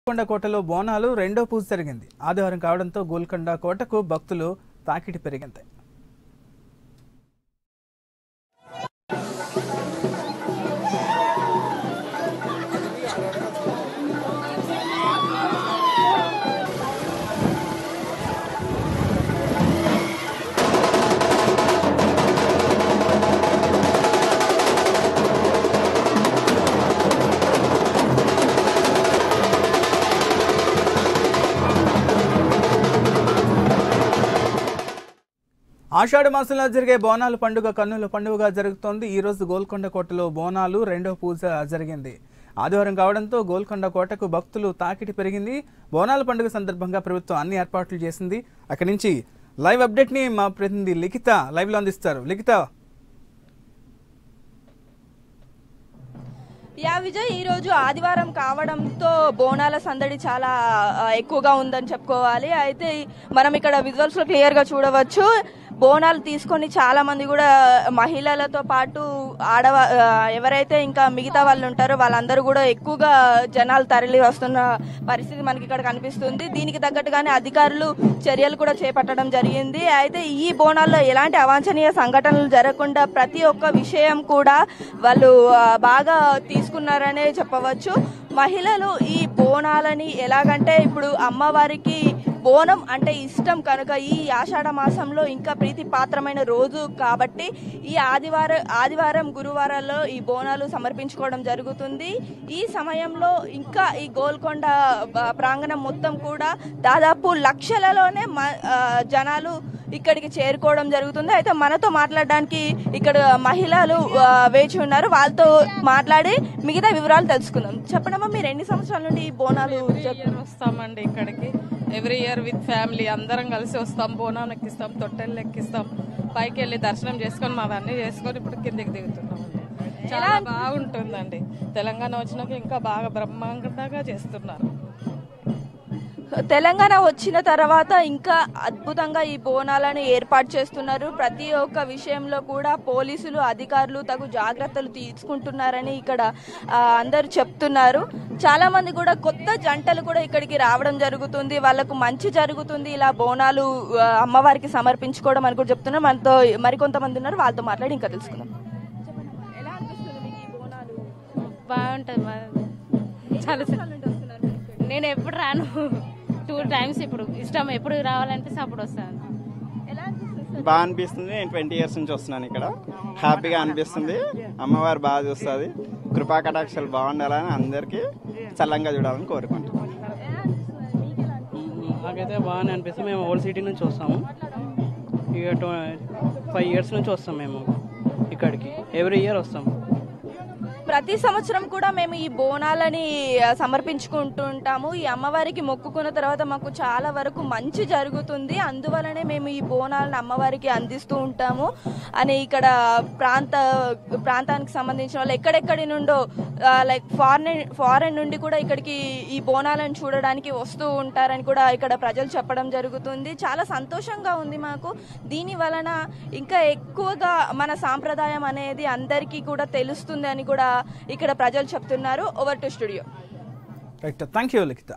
గోల్కొండ కోటలో బోనాలు రెండో పూజ జరిగింది ఆదివారం కావడంతో గోల్కొండ కోటకు భక్తులు తాకిడి పెరిగింది ఆషాఢ మాసంలో జరిగే బోనాల పండుగ కన్నుల పండుగగా జరుగుతోంది ఈ రోజు గోల్కొండ కోటలో బోనాలు రెండో పూజ జరిగింది ఆదివారం కావడంతో గోల్కొండ కోటకు భక్తులు తాకిడి పెరిగింది బోనాల పండుగ సందర్భంగా ప్రభుత్వం అన్ని ఏర్పాట్లు చేసింది అక్కడి నుంచి లైవ్ అప్డేట్ ని మా ప్రతినిధి లిఖిత లైవ్ లో అందిస్తారు లిఖిత యా విజయ్ ఈ రోజు ఆదివారం కావడంతో బోనాల సందడి చాలా ఆ, ఎక్కువగా ఉందని చెప్పుకోవాలి అయితే మనం ఇక్కడ విజువల్స్ లో క్లియర్ గా చూడవచ్చు బోనాలు తీసుకొని చాలా మంది కూడా మహిళలతో పాటు ఆడవ ఆ, ఎవరైతే ఇంకా మిగతా వాళ్ళు ఉంటారో వాళ్ళందరూ కూడా ఎక్కువగా జనాలు తరలి వస్తున్న పరిస్థితి మనకి ఇక్కడ కనిపిస్తుంది దీనికి తగ్గట్టుగానే అధికారులు చర్యలు కూడా చేపట్టడం జరిగింది అయితే ఈ బోనాల్లో ఎలాంటి అవాంఛనీయ సంఘటనలు జరగకుండా ప్రతి ఒక్క విషయం కూడా వాళ్ళు ఆ, బాగా తీసుకున్నారనే చెప్పవచ్చు మహిళలు ఈ బోనాలని ఎలాగంటే ఇప్పుడు అమ్మవారికి బోనం అంటే ఇష్టం కనుక ఈ ఆషాఢ మాసంలో ఇంకా ప్రీతి పాత్రమైన రోజు కాబట్టి ఈ ఆదివారం ఆదివారం గురువారాల్లో ఈ బోనాలు సమర్పించుకోవడం జరుగుతుంది ఈ సమయంలో ఇంకా ఈ గోల్కొండ బ- ప్రాంగణం మొత్తం కూడా దాదాపు లక్షలలోనే మ- ఆ, జనాలు ఇక్కడికి చేరుకోవడం జరుగుతుంది అయితే మనతో మాట్లాడడానికి ఇక్కడ మహిళలు ఆ, వేచి ఉన్నారు వాళ్ళతో మాట్లాడి మిగతా వివరాలు తెలుసుకుందాం చెప్పడమ్మా మీరు ఎన్ని సంవత్సరాల నుండి ఈ బోనాలు జరుపు- ఇయర్ వస్తామండి ఇక్కడికి ఎవ్రీ ఇయర్ విత్ ఫ్యామిలీ అందరం కలిసి వస్తాం బోనం ఎక్కిస్తాం తొట్టెలు ఎక్కిస్తాం పైకి వెళ్ళి దర్శనం చేసుకొని మావన్నీ చేసుకొని ఇప్పుడు కిందికి దిగుతున్నాం చాలా బాగుంటుందండి తెలంగాణ వచ్చినాక ఇంకా బాగా బ్రహ్మాండంగా చేస్తున్నారు తెలంగాణ వచ్చిన తర్వాత ఇంకా అద్భుతంగా ఈ బోనాలను ఏర్పాటు చేస్తున్నారు ప్రతి ఒక్క విషయంలో కూడా పోలీసులు అధికారులు తగు జాగ్రత్తలు తీసుకుంటున్నారని ఇక్కడ ఆ, అందరూ చెప్తున్నారు చాలా మంది కూడా కొత్త జంటలు కూడా ఇక్కడికి రావడం జరుగుతుంది వాళ్ళకు మంచి జరుగుతుంది ఇలా బోనాలు ఆ, అమ్మవారికి సమర్పించుకోవడం అని కూడా చెప్తున్నారు మనతో మరికొంతమంది ఉన్నారు వాళ్ళతో మాట్లాడి ఇంకా తెలుసుకుందాం ఎలా అనిపిస్తుంది మీకు ఈ బోనాలు బాగుంటుంది మా- చాలా స- నేను ఎప్పుడు రాను టూ టైమ్స్ ఇప్పుడు ఇష్టం ఎప్పుడు రావాలనిపిస్తే అప్పుడు వస్తాను ఎలా అనిపిస్తుంది బాగా అనిపిస్తుంది నేను ట్వంటీ ఇయర్స్ నుంచి వస్తున్నాను ఇక్కడ హ్యాపీగా అనిపిస్తుంది అమ్మవారు బాగా చూస్తుంది కృపా కటాక్షాలు బాగుండాలని అందరికీ చల్లంగా చూడాలని కోరుకుంటున్నాను నాకైతే బాగానే అనిపిస్తుంది మేము ఓల్డ్ సిటీ నుంచి వస్తాము ఇక ఫైవ్ ఇయర్స్ నుంచి వస్తాం మేము ఇక్కడికి ఎవ్రీ ఇయర్ వస్తాం ప్రతి సంవత్సరం కూడా మేము ఈ బోనాలని ఆ, సమర్పించుకుంటూ ఉంటాము ఈ అమ్మవారికి మొక్కుకున్న తర్వాత మాకు చాలా వరకు మంచి జరుగుతుంది అందువలనే మేము ఈ బోనాలను అమ్మవారికి అందిస్తూ ఉంటాము అని ఇక్కడ ప్రాంత ప్రాంతానికి సంబంధించిన వాళ్ళు ఎక్కడెక్కడి నుండో లైక్ ఫారెన్ ఫారెన్ నుండి కూడా ఇక్కడికి ఈ బోనాలను చూడడానికి వస్తూ ఉంటారని కూడా ఇక్కడ ప్రజలు చెప్పడం జరుగుతుంది చాలా సంతోషంగా ఉంది మాకు దీని వలన ఇంకా ఎక్కువగా మన సాంప్రదాయం అనేది అందరికీ కూడా తెలుస్తుంది అని కూడా ఇక్కడ ప్రజలు చెప్తున్నారు over to studio right thank you Likhita